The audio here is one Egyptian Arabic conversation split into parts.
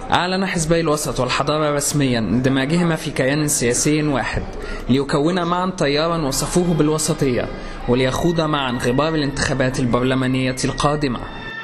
أعلن حزبي الوسط والحضارة رسميا اندماجهما في كيان سياسي واحد ليكونا معا تيارا وصفوه بالوسطية وليخوضا معا غبار الانتخابات البرلمانية القادمة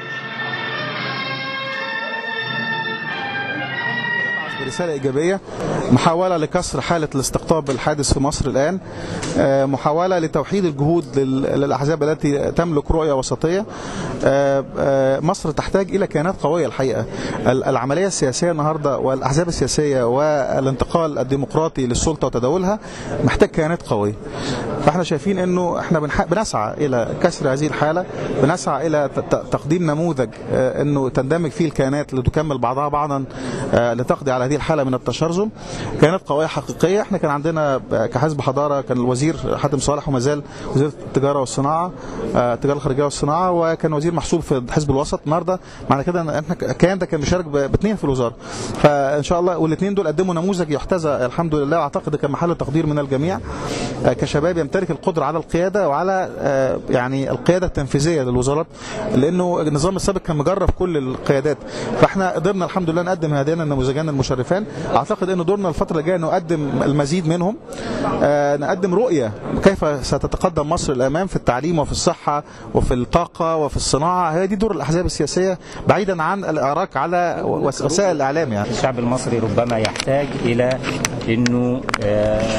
رسالة إيجابية محاولة لكسر حالة الاستقطاب الحادث في مصر الآن آه، محاولة لتوحيد الجهود لل- للأحزاب التي تملك رؤية وسطية آه، آه، مصر تحتاج إلى كيانات قوية الحقيقة ال- العملية السياسية النهاردة والأحزاب السياسية والانتقال الديمقراطي للسلطة وتداولها محتاج كيانات قوية فاحنا شايفين انه احنا بنح- بنسعى الى كسر هذه الحاله بنسعى الى ت- ت- تقديم نموذج آه، انه تندمج فيه الكيانات لتكمل بعضها بعضا آه، لتقضي على هذه الحاله من التشرذم كيانات قويه حقيقيه احنا كان عندنا آه، كحزب حضاره كان الوزير حاتم صالح وما زال وزير التجاره والصناعه آه، التجاره الخارجيه والصناعه وكان وزير محسوب في حزب الوسط النهارده معنى كده ان احنا الكيان ده كان بيشارك ب- باثنين في الوزاره فان شاء الله والاثنين دول قدموا نموذج يحتذى الحمد لله واعتقد كان محل تقدير من الجميع آه، كشباب يمتلك القدره على القياده وعلى آه، يعني القياده التنفيذيه للوزارات لانه النظام السابق كان مجرب كل القيادات فاحنا قدرنا الحمد لله نقدم هذين النموذجين المشرفان اعتقد ان دورنا الفتره الجايه نقدم المزيد منهم آه، نقدم رؤيه كيف ستتقدم مصر الامام في التعليم وفي الصحه وفي الطاقه وفي الصناعه هي دي دور الاحزاب السياسيه بعيدا عن الاعراك على وس- وسائل الاعلام يعني الشعب المصري ربما يحتاج إلى أنه آه،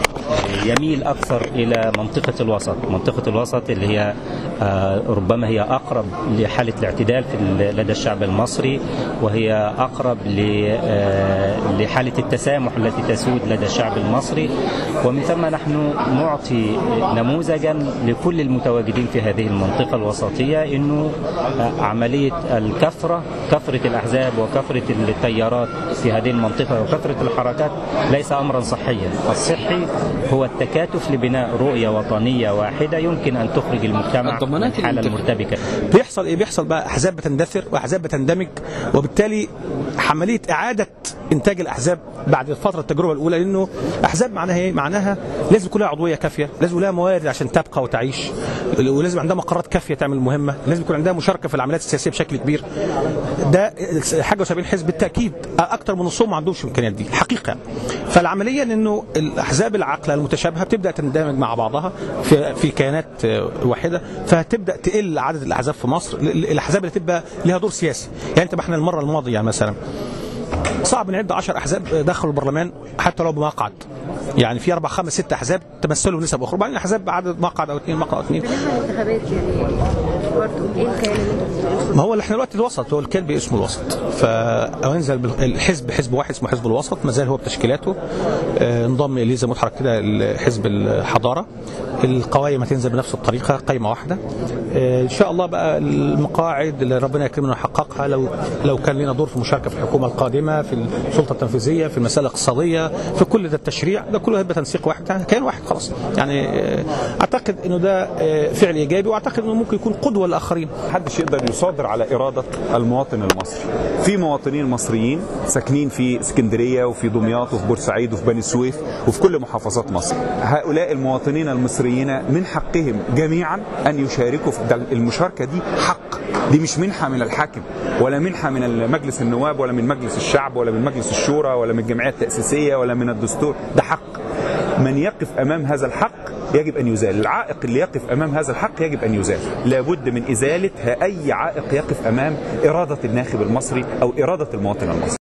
يميل أكثر إلى منطقة الوسط منطقة الوسط اللي هي آه، ربما هي أقرب لحالة الاعتدال في ال- لدى الشعب المصري وهي أقرب ل- آه، لحالة التسامح التي تسود لدى الشعب المصري ومن ثم نحن نعطي نموذجا لكل المتواجدين في هذه المنطقة الوسطية أنه آه، عملية الكثرة كثرة الأحزاب وكثرة التيارات في هذه المنطقة وكثرة الحركات ليس أمرا صحيا الصحي هو التكاتف لبناء رؤية وطنية واحدة يمكن أن تخرج المجتمع من الضمانات الحالة الانتخاب. المرتبكة بيحصل ايه بيحصل بقى احزاب بتندثر واحزاب بتندمج وبالتالي عمليه اعاده انتاج الاحزاب بعد فتره التجربه الاولى لانه احزاب معناها ايه معناها لازم يكون لها عضويه كافيه لازم يكون لها موارد عشان تبقى وتعيش ولازم عندها مقرات كافيه تعمل مهمه لازم يكون عندها مشاركه في العمليات السياسيه بشكل كبير ده حاجه و70 حزب بالتاكيد اكتر من نصهم ما عندهمش الامكانيات دي الحقيقه فالعمليه انه الاحزاب العاقله المتشابهه بتبدا تندمج مع بعضها في في كيانات آه، واحده فهتبدا تقل عدد الاحزاب في مصر ال- ال- الاحزاب اللي تبقى لها دور سياسي يعني انت احنا المره الماضيه يعني مثلا صعب نعد 10 احزاب دخلوا البرلمان حتى لو بمقعد يعني في اربع خمس ست احزاب تمثلوا نسب اخرى وبعدين احزاب بعدد مقعد او اثنين مقعد او اثنين بالنسبه للانتخابات يعني برضه ايه الكيان اللي انتوا بتقولوا ما هو اللي احنا دلوقتي الوسط هو الكلب اسمه الوسط فانزل بال- الحزب حزب واحد اسمه حزب الوسط ما زال هو بتشكيلاته آه، انضم اليه زي ما قلت حضرتك كده حزب الحضاره القوائم هتنزل بنفس الطريقه قائمه واحده آه، ان شاء الله بقى المقاعد اللي ربنا يكرمنا ونحققها لو لو كان لنا دور في المشاركه في الحكومه القادمه في السلطه التنفيذيه في المسائل الاقتصاديه في كل ده التشريع ده كله هيبقى تنسيق واحد يعني كيان واحد خلاص يعني آه، اعتقد انه ده آه، فعل ايجابي واعتقد انه ممكن يكون قدوه للاخرين محدش يقدر يصادر على إرادة المواطن المصري في مواطنين مصريين ساكنين في اسكندرية وفي دمياط وفي بورسعيد وفي بني سويف وفي كل محافظات مصر هؤلاء المواطنين المصريين من حقهم جميعا أن يشاركوا في ده المشاركة دي حق دي مش منحة من الحاكم ولا منحة من مجلس النواب ولا من مجلس الشعب ولا من مجلس الشورى ولا من الجمعية التأسيسية ولا من الدستور ده حق من يقف امام هذا الحق يجب ان يزال العائق اللي يقف امام هذا الحق يجب ان يزال لابد من ازاله اي عائق يقف امام اراده الناخب المصري او اراده المواطن المصري